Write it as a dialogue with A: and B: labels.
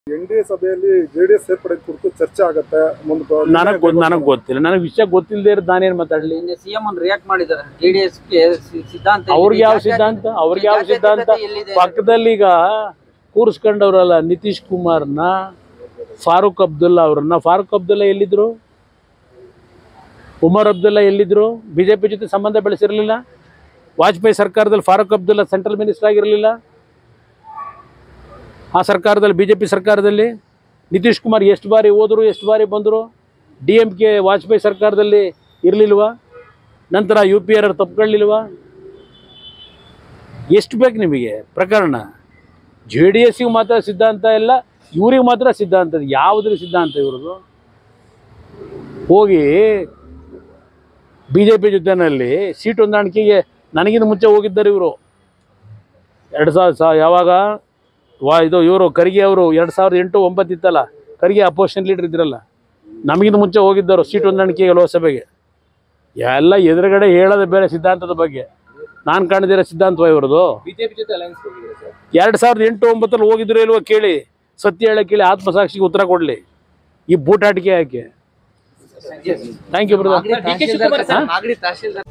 A: N D A ಸಭೆಯಲ್ಲಿ JDS ಸೇರ್ಪಡೆ ಕುರಿತು ಚರ್ಚೆ ಆಗತ್ತೆ ಮುಂದೆ ಬ-
B: ನನಗ್ ಗೊ- ನನಗ್ ಗೊತ್ತಿಲ್ಲ ನನಗೆ ವಿಷಯ ಗೊತ್ತಿಲ್ಲದೆ ಇರೋದು ನಾನೇನ್ ಮಾತಾಡ್ಲಿ
C: ನಿನ್ನೆ ಸಿಎಂ ಅನ್ನು ರಿಯಾಕ್ಟ್ ಮಾಡಿದ್ದಾರೆ ಜೆಡಿಎಸ್ ಗೆ ಸಿ- ಸಿದ್ಧಾಂತ ಎಲ್ಲಿದೆ?
B: ಅವ್ರಿಗೆ ಯಾವ
C: ಜಾತ್ಯತೀತತೆ-
B: ಸಿದ್ಧಾಂತ ಅವ್ರಿಗೆ ಯಾವ ಸಿದ್ಧಾಂತ
C: ಜಾತ್ಯತೀತತೆ ಎಲ್ಲಿದೆ?
B: ಪಕ್ಕದಲ್ಲಿ ಈಗ ಕೂರಿಸ್ಕೊಂಡವ್ರಲ್ಲ ನಿತೀಶ್ ಕುಮಾರ್ನ ಫಾರೂಕ್ ಅಬ್ದುಲ್ಲಾ ಅವ್ರನ್ನ ಫಾರೂಕ್ ಅಬ್ದುಲ್ಲಾ ಎಲ್ಲಿದ್ರು ಉಮರ್ ಅಬ್ದುಲ್ಲಾ ಎಲ್ಲಿದ್ರು ಬಿಜೆಪಿ ಜೊತೆ ಸಂಬಂಧ ಬೆಳೆಸಿರಲಿಲ್ಲ ವಾಜಪೇಯಿ ಸರ್ಕಾರದಲ್ಲಿ ಫಾರೂಕ್ ಅಬ್ದುಲ್ಲಾ ಸೆಂಟ್ರಲ್ ಮಿನಿಸ್ಟರ್ ಆಗಿರಲಿಲ್ಲ ಆ ಸರ್ಕಾರದಲ್ಲಿ ಬಿಜೆಪಿ ಸರ್ಕಾರದಲ್ಲಿ ನಿತೀಶ್ ಕುಮಾರ್ ಎಷ್ಟು ಬಾರಿ ಹೋದರು ಎಷ್ಟು ಬಾರಿ ಬಂದರು ಡಿ ಎಮ್ ಕೆ ವಾಜಪೇಯಿ ಸರ್ಕಾರದಲ್ಲಿ ಇರಲಿಲ್ವಾ ನಂತರ ಯು ಪಿ ಆರ್ ತಪ್ಕೊಳ್ಳಿಲ್ವಾ ಎಷ್ಟು ಬೇಕು ನಿಮಗೆ ಪ್ರಕರಣ ಜೆ ಡಿ ಎಸ್ಸಿಗೆ ಮಾತ್ರ ಸಿದ್ಧಾಂತ ಇಲ್ಲ ಇವ್ರಿಗೆ ಮಾತ್ರ ಸಿದ್ಧಾಂತ ಇದೆ. ಯಾವುದ್ರ ಸಿದ್ಧಾಂತ ಇವ್ರದ್ದು ಹೋಗಿ ಬಿ ಜೆ ಪಿ ಜೊತೆನಲ್ಲಿ ಸೀಟ್ ಹೊಂದಾಣಿಕೆಗೆ ನನಗಿಂತ ಮುಂಚೆ ಹೋಗಿದ್ದಾರೆ ಇವರು ಎರಡು ಸಾವಿರ ಸಾ ಯಾವಾಗ ವಾ ಇದು ಇವರು ಖರ್ಗೆ ಅವರು ಎರಡು ಸಾವಿರದ ಎಂಟು ಒಂಬತ್ತು ಇತ್ತಲ್ಲ ಖರ್ಗೆ ಅಪೋಸಿಷನ್ ಲೀಡರ್ ಇದ್ರಲ್ಲ ನಮಗಿಂತ ಮುಂಚೆ ಹೋಗಿದ್ದರು ಸೀಟ್ ಹೊಂದಾಣಿಕೆಗೆ ಲೋಕಸಭೆಗೆ ಎಲ್ಲ ಎದುರುಗಡೆ ಹೇಳೋದು ಬೇರೆ ಸಿದ್ಧಾಂತದ ಬಗ್ಗೆ ನಾನು ಕಾಣದಿರೋ ಸಿದ್ಧಾಂತವ ಇವ್ರದ್ದು
D: ಬಿಜೆಪಿ ಜೊತೆ ಅಲೈನ್ಸ್ ಹೋಗಿದ್ರೆ ಸರ್
B: ಎರಡು ಸಾವಿರದ ಎಂಟು ಒಂಬತ್ತಲ್ಲಿ ಹೋಗಿದ್ರು ಇಲ್ವೋ ಕೇಳಿ ಸತ್ಯ ಹೇಳಕ್ ಕೇಳಿ ಆತ್ಮಸಾಕ್ಷಿಗೆ ಉತ್ತರ ಕೊಡಲಿ ಈ ಬೂಟಾಟಿಕೆ ಯಾಕೆ ಥ್ಯಾಂಕ್ ಯು ಬ್ರದರ್
C: ಮಾಗಡಿ ತಹಶೀಲ್ದಾರ್- ಮಾಗಡಿ ತಹಶೀಲ್ದಾರ್